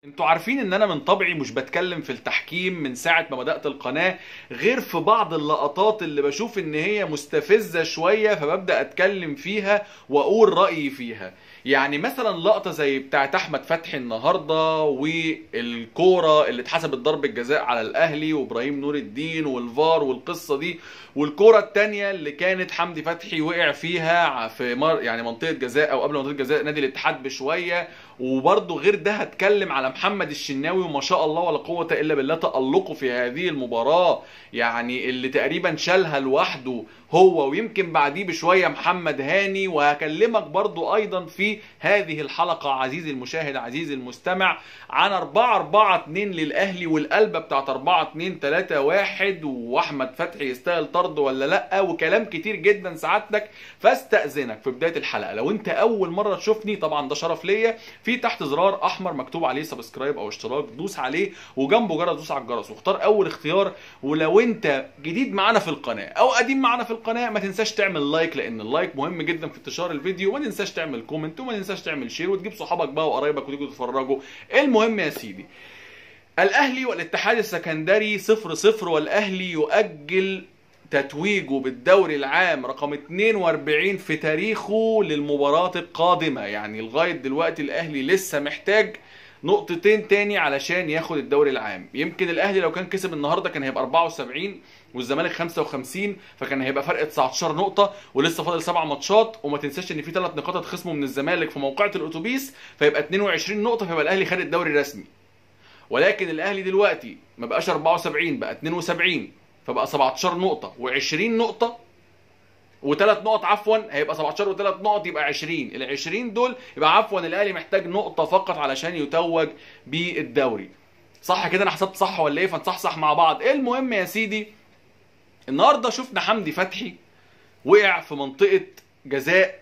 انتوا عارفين ان انا من طبعي مش بتكلم في التحكيم من ساعة ما بدأت القناة غير في بعض اللقطات اللي بشوف ان هي مستفزة شوية فببدأ اتكلم فيها واقول رأيي فيها يعني مثلا لقطة زي بتاعت احمد فتحي النهاردة والكورة اللي اتحسبت ضربة جزاء على الاهلي وابراهيم نور الدين والفار والقصة دي والكرة التانية اللي كانت حمدي فتحي وقع فيها في مر يعني منطقة جزاء او قبل منطقة جزاء نادي الاتحاد بشوية وبرضه غير ده هتكلم على محمد الشناوي وما شاء الله ولا قوة الا بالله تألقه في هذه المباراة يعني اللي تقريبا شالها لوحده هو ويمكن بعديه بشوية محمد هاني وهكلمك برضه ايضا في هذه الحلقة عزيزي المشاهد عزيزي المستمع عن 4 4 2 للاهلي والقلبة بتاعت 4 2 3 1 واحمد فتحي يستاهل طرد ولا لا وكلام كتير جدا سعادتك فاستأذنك في بداية الحلقة لو انت اول مرة تشوفني طبعا ده شرف ليا في تحت زرار احمر مكتوب عليه سبسكرايب او اشتراك دوس عليه وجنبه جرس دوس على الجرس واختار اول اختيار ولو انت جديد معانا في القناه او قديم معانا في القناه ما تنساش تعمل لايك لان اللايك مهم جدا في انتشار الفيديو وما تنساش تعمل كومنت وما تنساش تعمل شير وتجيب صحابك بقى وقرايبك وتيجوا تتفرجوا المهم يا سيدي الاهلي والاتحاد السكندري 0 0 والاهلي يؤجل تتويجه بالدوري العام رقم 42 في تاريخه للمباراة القادمة يعني لغاية دلوقتي الأهلي لسه محتاج نقطتين تاني علشان ياخد الدوري العام يمكن الأهلي لو كان كسب النهاردة كان هيبقى 74 والزمالك 55 فكان هيبقى فرق 19 نقطة ولسه فاضل سبع ماتشات وما تنساش ان في ثلاث نقاط اتخصموا من الزمالك في موقعة الأتوبيس فيبقى 22 نقطة فيبقى الأهلي خد الدوري الرسمي ولكن الأهلي دلوقتي ما بقاش 74 بقى 72 فبقى 17 نقطة و20 نقطة وثلاث نقط عفوا هيبقى 17 وثلاث نقط يبقى 20 ال 20 دول يبقى عفوا الاهلي محتاج نقطة فقط علشان يتوج بالدوري صح كده انا حسبت صح ولا ايه فنصحصح مع بعض المهم يا سيدي النهارده شفنا حمدي فتحي وقع في منطقة جزاء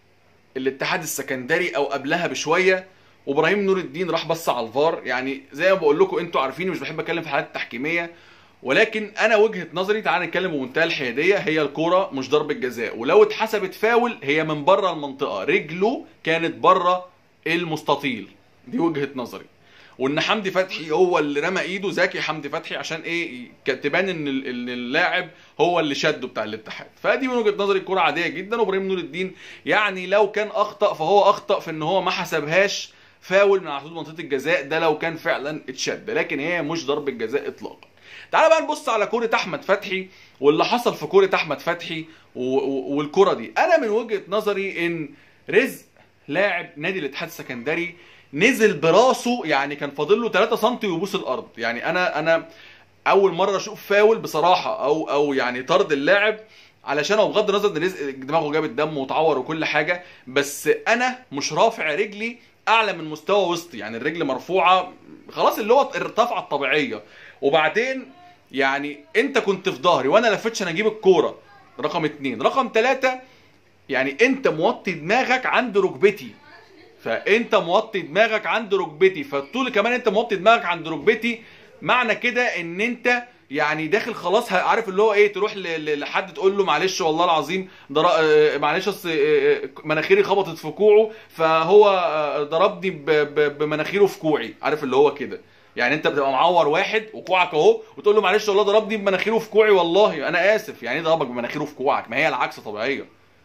الاتحاد السكندري او قبلها بشويه وابراهيم نور الدين راح بص على الفار يعني زي ما بقول لكم انتوا عارفين مش بحب اتكلم في حالات التحكيميه ولكن انا وجهه نظري تعال نتكلم بمنتهى الحياديه هي الكوره مش ضربه جزاء ولو اتحسبت فاول هي من بره المنطقه رجله كانت بره المستطيل دي وجهه نظري وان حمدي فتحي هو اللي رمى ايده زكي حمدي فتحي عشان ايه تبان ان ال- ان اللاعب هو اللي شده بتاع الاتحاد فدي من وجهه نظري الكوره عاديه جدا وابراهيم نور الدين يعني لو كان اخطا فهو اخطا في ان هو ما حسبهاش فاول من على حدود منطقه الجزاء ده لو كان فعلا اتشد لكن هي مش ضربه جزاء اطلاقا تعال بقى نبص على كوره احمد فتحي واللي حصل في كوره احمد فتحي و- و- والكوره دي انا من وجهه نظري ان رزق لاعب نادي الاتحاد السكندري نزل براسه يعني كان فاضل له 3 سم ويبوس الارض يعني انا انا اول مره اشوف فاول بصراحه او او يعني طرد اللاعب علشان هو بغض النظر ان رزق دماغه جاب الدم وتعور وكل حاجه بس انا مش رافع رجلي اعلى من مستوى وسطي يعني الرجل مرفوعه خلاص اللي هو ارتفع الطبيعيه وبعدين يعني انت كنت في ظهري وانا لفتش انا اجيب الكوره رقم اتنين رقم ثلاثة يعني انت موطي دماغك عند ركبتي فانت موطي دماغك عند ركبتي فالطول كمان انت موطي دماغك عند ركبتي معنى كده ان انت يعني داخل خلاص ه- عارف اللي هو ايه تروح ل- ل- لحد تقول له معلش والله العظيم در... آه، معلش اصل آه، آه، مناخيري خبطت في كوعه فهو آه، ضربني ب... ب... بمناخيره في كوعي عارف اللي هو كده يعني انت بتبقى معور واحد وكوعك اهو وتقول له معلش والله ضربني بمناخيره في كوعي والله انا اسف يعني ايه ضربك بمناخيره في كوعك ما هي العكس طبيعيه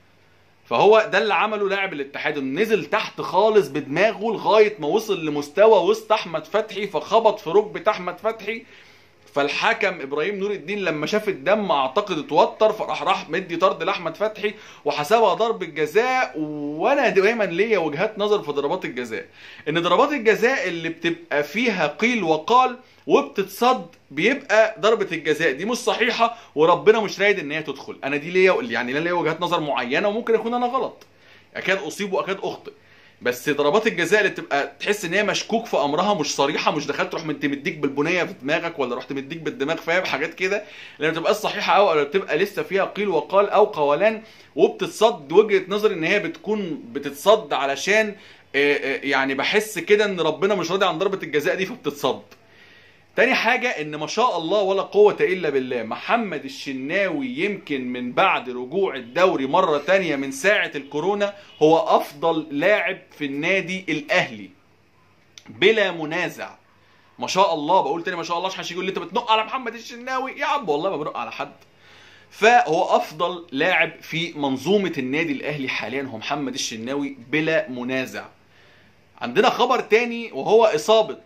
فهو ده اللي عمله لاعب الاتحاد انه نزل تحت خالص بدماغه لغايه ما وصل لمستوى وسط احمد فتحي فخبط في ركبه احمد فتحي فالحكم ابراهيم نور الدين لما شاف الدم اعتقد اتوتر فراح راح مدي طرد لاحمد فتحي وحسبها ضربه جزاء وانا دايما ليا وجهات نظر في ضربات الجزاء ان ضربات الجزاء اللي بتبقى فيها قيل وقال وبتتصد بيبقى ضربه الجزاء دي مش صحيحه وربنا مش رايد ان هي تدخل انا دي ليا يعني انا ليا وجهات نظر معينه وممكن اكون انا غلط اكاد اصيب واكاد اخطئ بس ضربات الجزاء اللي بتبقى تحس ان هي مشكوك في امرها مش صريحه مش دخلت تروح انت مديك بالبنيه في دماغك ولا رحت مديك بالدماغ فاهم حاجات كده اللي ما بتبقاش صحيحه قوي او بتبقى لسه فيها قيل وقال او قولان وبتتصد وجهه نظري ان هي بتكون بتتصد علشان آه، آه، يعني بحس كده ان ربنا مش راضي عن ضربه الجزاء دي فبتتصد تاني حاجة ان ما شاء الله ولا قوة الا بالله محمد الشناوي يمكن من بعد رجوع الدوري مرة تانية من ساعة الكورونا هو افضل لاعب في النادي الاهلي بلا منازع ما شاء الله بقول تاني ما شاء الله عشان حد يقول لي انت بتنق على محمد الشناوي يا عم والله ما بنق على حد فهو افضل لاعب في منظومه النادي الاهلي حاليا هو محمد الشناوي بلا منازع عندنا خبر تاني وهو اصابه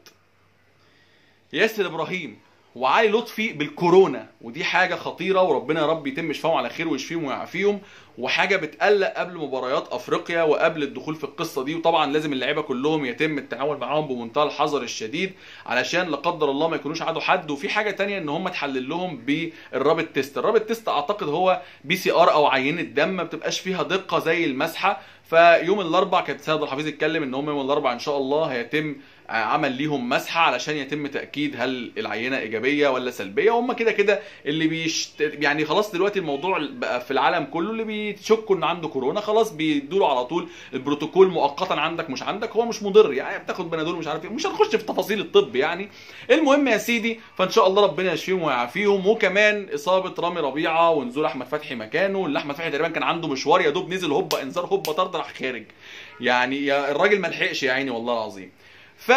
ياسر ابراهيم وعلي لطفي بالكورونا ودي حاجه خطيره وربنا يا رب يتم شفاهم على خير ويشفيهم ويعافيهم وحاجه بتقلق قبل مباريات افريقيا وقبل الدخول في القصه دي وطبعا لازم اللعيبه كلهم يتم التعامل معاهم بمنتهى الحذر الشديد علشان لا قدر الله ما يكونوش عادوا حد وفي حاجه تانية ان هم تحلل لهم بالرابط تيست الرابط تيست اعتقد هو بي سي ار او عينه دم ما بتبقاش فيها دقه زي المسحه فيوم الاربع كابتن سيد الحفيظ اتكلم ان هم يوم الاربع ان شاء الله هيتم عمل ليهم مسحه علشان يتم تاكيد هل العينه ايجابيه ولا سلبيه وهم كده كده اللي بيشت... يعني خلاص دلوقتي الموضوع بقى في العالم كله اللي بيشكوا ان عنده كورونا خلاص بيدوا له على طول البروتوكول مؤقتا عندك مش عندك هو مش مضر يعني بتاخد بنادول مش عارف ايه مش هنخش في تفاصيل الطب يعني المهم يا سيدي فان شاء الله ربنا يشفيهم ويعافيهم وكمان اصابه رامي ربيعه ونزول احمد فتحي مكانه اللي احمد فتحي تقريبا كان عنده مشوار يا دوب نزل هوبا انذار هوبا طرد راح خارج يعني يا الراجل ما لحقش يا عيني والله العظيم ف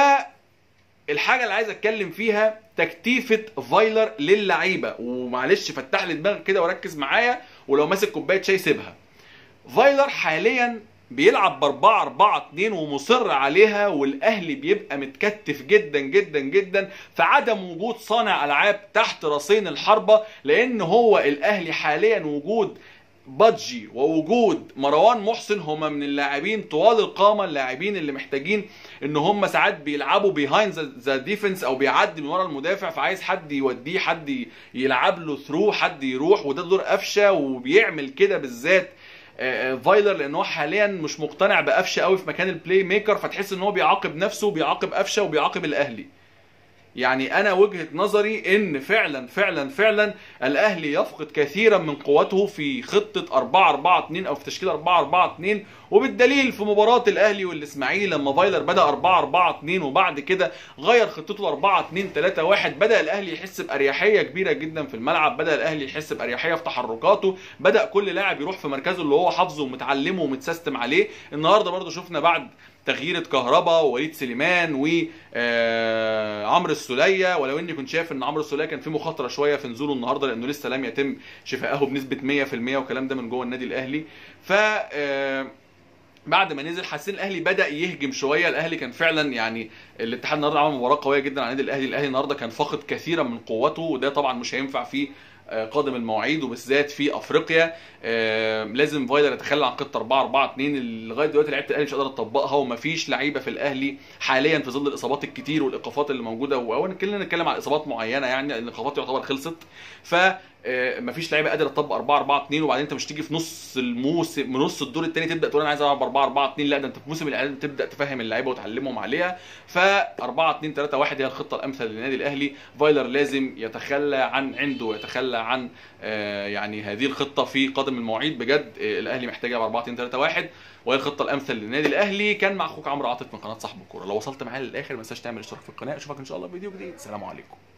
الحاجه اللي عايز اتكلم فيها تكتيفه فايلر للعيبه ومعلش فتح لي دماغك كده وركز معايا ولو ماسك كوبايه شاي سيبها فايلر حاليا بيلعب ب 4 4 2 ومصر عليها والاهلي بيبقى متكتف جدا جدا جدا في عدم وجود صانع العاب تحت راسين الحربه لان هو الاهلي حاليا وجود بادجي ووجود مروان محسن هما من اللاعبين طوال القامه اللاعبين اللي محتاجين ان هم ساعات بيلعبوا بيهايند ذا ديفنس او بيعدي من ورا المدافع فعايز حد يوديه حد يلعب له ثرو حد يروح وده دور قفشه وبيعمل كده بالذات فايلر لان هو حاليا مش مقتنع بقفشه قوي في مكان البلاي ميكر فتحس ان هو بيعاقب نفسه وبيعاقب قفشه وبيعاقب الاهلي يعني انا وجهه نظري ان فعلا فعلا فعلا الاهلي يفقد كثيرا من قوته في خطه 4 4 2 او في تشكيل 4 4 2 وبالدليل في مباراه الاهلي والاسماعيلي لما فايلر بدا 4 4 2 وبعد كده غير خطته 4 2 3 1 بدا الاهلي يحس باريحيه كبيره جدا في الملعب بدا الاهلي يحس باريحيه في تحركاته بدا كل لاعب يروح في مركزه اللي هو حافظه ومتعلمه ومتسيستم عليه النهارده برضو شفنا بعد تغيير كهربا ووليد سليمان وعمرو السوليه ولو اني كنت شايف ان عمرو السوليه كان في مخاطره شويه في نزوله النهارده لانه لسه لم يتم شفائه بنسبه 100% والكلام ده من جوه النادي الاهلي ف بعد ما نزل حسين الاهلي بدا يهجم شويه الاهلي كان فعلا يعني الاتحاد النهارده عمل مباراه قويه جدا على النادي الاهلي الاهلي النهارده كان فاقد كثيرا من قوته وده طبعا مش هينفع فيه قادم المواعيد وبالذات في افريقيا آه لازم فايلر يتخلى عن خطه 4 4 2 لغايه دلوقتي لعيبه الاهلي مش قادره تطبقها ومفيش لعيبه في الاهلي حاليا في ظل الاصابات الكتير والايقافات اللي موجوده واولا كلنا نتكلم على اصابات معينه يعني الايقافات يعتبر خلصت ف مفيش لعيبه قادره تطبق 4 4 2 وبعدين انت مش تيجي في نص الموسم من نص الدور الثاني تبدا تقول انا عايز العب 4 4 2 لا ده انت في موسم الاعداد تبدا تفهم اللعيبه وتعلمهم عليها ف 4 2 3 1 هي الخطه الامثل للنادي الاهلي فايلر لازم يتخلى عن عنده يتخلى عن يعني هذه الخطه في قادم المواعيد بجد الاهلي محتاجها ب 4 2 3 1 وهي الخطه الامثل للنادي الاهلي كان مع اخوك عمرو عاطف من قناه صاحب الكوره لو وصلت معايا للاخر ما تنساش تعمل اشتراك في القناه اشوفك ان شاء الله في فيديو جديد سلام عليكم